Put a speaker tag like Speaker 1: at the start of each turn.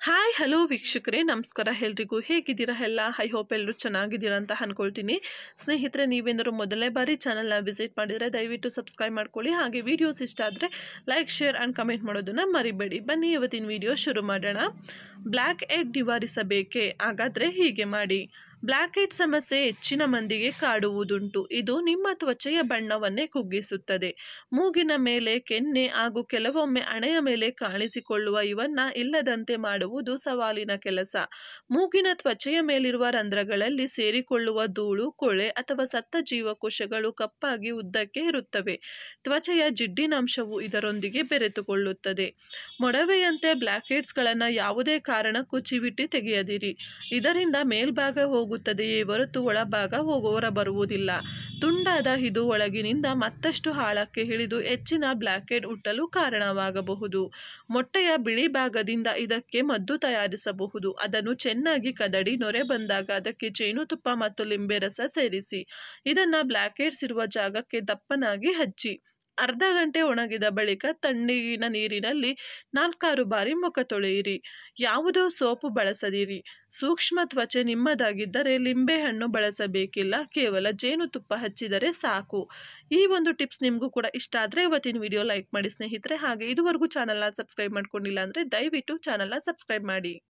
Speaker 1: hi hello ವೀಕ್ಷಕರೇ ನಮಸ್ಕಾರ ಎಲ್ರಿಗೂ ಹೇಗಿದ್ದೀರಾ ಎಲ್ಲ ಐ ಹೋಪ್ ಎಲ್ಲರೂ ಚೆನ್ನಾಗಿದ್ದೀರಾ ಅಂತ ಅಂದ್ಕೊಳ್ತೀನಿ ಸ್ನೇಹಿತರೆ ನೀವೇನಾದ್ರು ಮೊದಲನೇ ಬಾರಿ ಚಾನಲ್ನ ವಿಸಿಟ್ ಮಾಡಿದರೆ ದಯವಿಟ್ಟು ಸಬ್ಸ್ಕ್ರೈಬ್ ಮಾಡ್ಕೊಳ್ಳಿ ಹಾಗೆ ವಿಡಿಯೋಸ್ ಇಷ್ಟ ಆದರೆ ಲೈಕ್ ಶೇರ್ ಆ್ಯಂಡ್ ಕಮೆಂಟ್ ಮಾಡೋದನ್ನು ಮರಿಬೇಡಿ ಬನ್ನಿ ಇವತ್ತಿನ ವಿಡಿಯೋ ಶುರು ಮಾಡೋಣ ಬ್ಲ್ಯಾಕ್ ಹೆಡ್ ನಿವಾರಿಸಬೇಕೇ ಹಾಗಾದರೆ ಹೀಗೆ ಮಾಡಿ ಬ್ಲ್ಯಾಕ್ ಹೆಡ್ ಸಮಸ್ಯೆ ಹೆಚ್ಚಿನ ಮಂದಿಗೆ ಕಾಡುವುದುಂಟು ಇದು ನಿಮ್ಮ ತ್ವಚೆಯ ಬಣ್ಣವನ್ನೇ ಕುಗ್ಗಿಸುತ್ತದೆ ಮೂಗಿನ ಮೇಲೆ ಕೆನ್ನೆ ಹಾಗೂ ಕೆಲವೊಮ್ಮೆ ಹಣೆಯ ಮೇಲೆ ಕಾಣಿಸಿಕೊಳ್ಳುವ ಇವನ್ನ ಇಲ್ಲದಂತೆ ಮಾಡುವುದು ಸವಾಲಿನ ಕೆಲಸ ಮೂಗಿನ ತ್ವಚೆಯ ಮೇಲಿರುವ ರಂಧ್ರಗಳಲ್ಲಿ ಸೇರಿಕೊಳ್ಳುವ ಧೂಳು ಕೊಳೆ ಅಥವಾ ಸತ್ತ ಜೀವಕೋಶಗಳು ಕಪ್ಪಾಗಿ ಉದ್ದಕ್ಕೆ ಇರುತ್ತವೆ ತ್ವಚೆಯ ಜಿಡ್ಡಿನಾಂಶವು ಇದರೊಂದಿಗೆ ಬೆರೆತುಕೊಳ್ಳುತ್ತದೆ ಮೊಡವೆಯಂತೆ ಬ್ಲ್ಯಾಕ್ ಹೆಡ್ಸ್ಗಳನ್ನು ಯಾವುದೇ ಕಾರಣಕ್ಕೂ ಚಿವಿಟಿ ತೆಗೆಯದಿರಿ ಇದರಿಂದ ಮೇಲ್ಭಾಗ ಹೋಗುತ್ತದೆಯೇ ಹೊರತು ಒಳಭಾಗ ಹೋಗು ಹೊರ ಬರುವುದಿಲ್ಲ ತುಂಡಾದ ಇದು ಒಳಗಿನಿಂದ ಮತ್ತಷ್ಟು ಆಳಕ್ಕೆ ಇಳಿದು ಹೆಚ್ಚಿನ ಬ್ಲ್ಯಾಕ್ ಹೆಡ್ ಹುಟ್ಟಲು ಕಾರಣವಾಗಬಹುದು ಮೊಟ್ಟೆಯ ಬಿಳಿ ಭಾಗದಿಂದ ಇದಕ್ಕೆ ಮದ್ದು ತಯಾರಿಸಬಹುದು ಅದನ್ನು ಚೆನ್ನಾಗಿ ಕದಡಿ ನೊರೆ ಬಂದಾಗ ಅದಕ್ಕೆ ಜೇನುತುಪ್ಪ ಮತ್ತು ಲಿಂಬೆ ರಸ ಸೇರಿಸಿ ಇದನ್ನು ಬ್ಲ್ಯಾಕ್ ಹೆಡ್ಸ್ ಇರುವ ಜಾಗಕ್ಕೆ ದಪ್ಪನಾಗಿ ಹಚ್ಚಿ ಅರ್ಧ ಗಂಟೆ ಒಣಗಿದ ಬಳಿಕ ತಣ್ಣಗಿನ ನೀರಿನಲ್ಲಿ ನಾಲ್ಕಾರು ಬಾರಿ ಮುಖ ತೊಳೆಯಿರಿ ಯಾವುದೋ ಸೋಪು ಬಳಸದಿರಿ ಸೂಕ್ಷ್ಮ ತ್ವಚೆ ನಿಮ್ಮದಾಗಿದ್ದರೆ ಲಿಂಬೆಹಣ್ಣು ಬಳಸಬೇಕಿಲ್ಲ ಕೇವಲ ಜೇನುತುಪ್ಪ ಹಚ್ಚಿದರೆ ಸಾಕು ಈ ಒಂದು ಟಿಪ್ಸ್ ನಿಮಗೂ ಕೂಡ ಇಷ್ಟ ಆದರೆ ಇವತ್ತಿನ ವಿಡಿಯೋ ಲೈಕ್ ಮಾಡಿ ಸ್ನೇಹಿತರೆ ಹಾಗೆ ಇದುವರೆಗೂ ಚಾನಲ್ನ ಸಬ್ಸ್ಕ್ರೈಬ್ ಮಾಡ್ಕೊಂಡಿಲ್ಲ ಅಂದರೆ ದಯವಿಟ್ಟು ಚಾನಲ್ನ ಸಬ್ಸ್ಕ್ರೈಬ್ ಮಾಡಿ